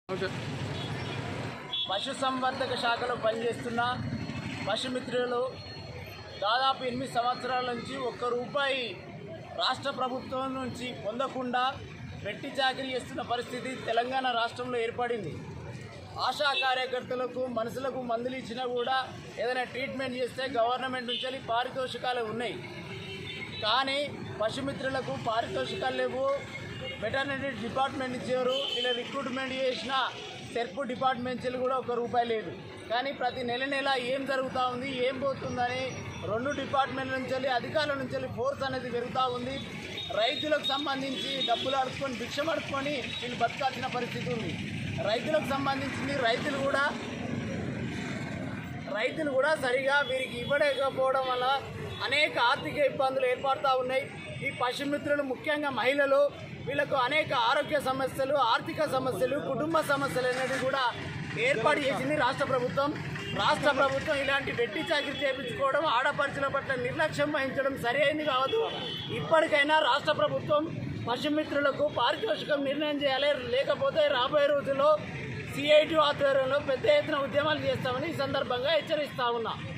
పశుసంవర్ధక శాఖలో పనిచేస్తున్న పశుమిత్రులు దాదాపు ఎనిమిది సంవత్సరాల నుంచి ఒక్క రూపాయి రాష్ట్ర ప్రభుత్వం నుంచి పొందకుండా వెట్టి చాకరీ చేస్తున్న పరిస్థితి తెలంగాణ రాష్ట్రంలో ఏర్పడింది ఆశా కార్యకర్తలకు మనుషులకు మందులు ఇచ్చినా కూడా ఏదైనా ట్రీట్మెంట్ చేస్తే గవర్నమెంట్ నుంచి వెళ్ళి పారితోషికాలు ఉన్నాయి కానీ పశుమిత్రులకు పారితోషికాలు లేవు వెటర్నరీ డిపార్ట్మెంట్ ఇచ్చారు ఇలా రిక్రూట్మెంట్ చేసిన సెర్పు డిపార్ట్మెంట్ నుంచి కూడా ఒక రూపాయి లేదు కానీ ప్రతి నెల నెల ఏం జరుగుతూ ఉంది ఏం పోతుందని రెండు డిపార్ట్మెంట్ల నుంచి వెళ్ళి అధికారుల నుంచి వెళ్ళి ఫోర్స్ అనేది పెరుగుతూ ఉంది రైతులకు సంబంధించి డబ్బులు అడుచుకొని భిక్షం అడుచుకొని వీళ్ళు బతకాల్సిన పరిస్థితి ఉంది రైతులకు సంబంధించింది రైతులు కూడా రైతులు కూడా సరిగా వీరికి ఇవ్వలేకపోవడం వల్ల అనేక ఆర్థిక ఇబ్బందులు ఏర్పడుతూ ఉన్నాయి ఈ పశుమిత్రులు ముఖ్యంగా మహిళలు వీళ్ళకు అనేక ఆరోగ్య సమస్యలు ఆర్థిక సమస్యలు కుటుంబ సమస్యలు అనేది కూడా ఏర్పాటు చేసింది రాష్ట్ర ప్రభుత్వం రాష్ట్ర ప్రభుత్వం ఇలాంటి వెట్టి చాకరీ చేపించుకోవడం ఆడపడుచుల పట్ల నిర్లక్ష్యం వహించడం సరి అయింది కావద్దు ఇప్పటికైనా రాష్ట్ర ప్రభుత్వం పశుమిత్రులకు పారితోషికం నిర్ణయం చేయాలి లేకపోతే రాబోయే రోజుల్లో సిఐటి ఆధ్వర్యంలో పెద్ద ఎత్తున ఉద్యమాలు చేస్తామని ఈ సందర్భంగా హెచ్చరిస్తా ఉన్నా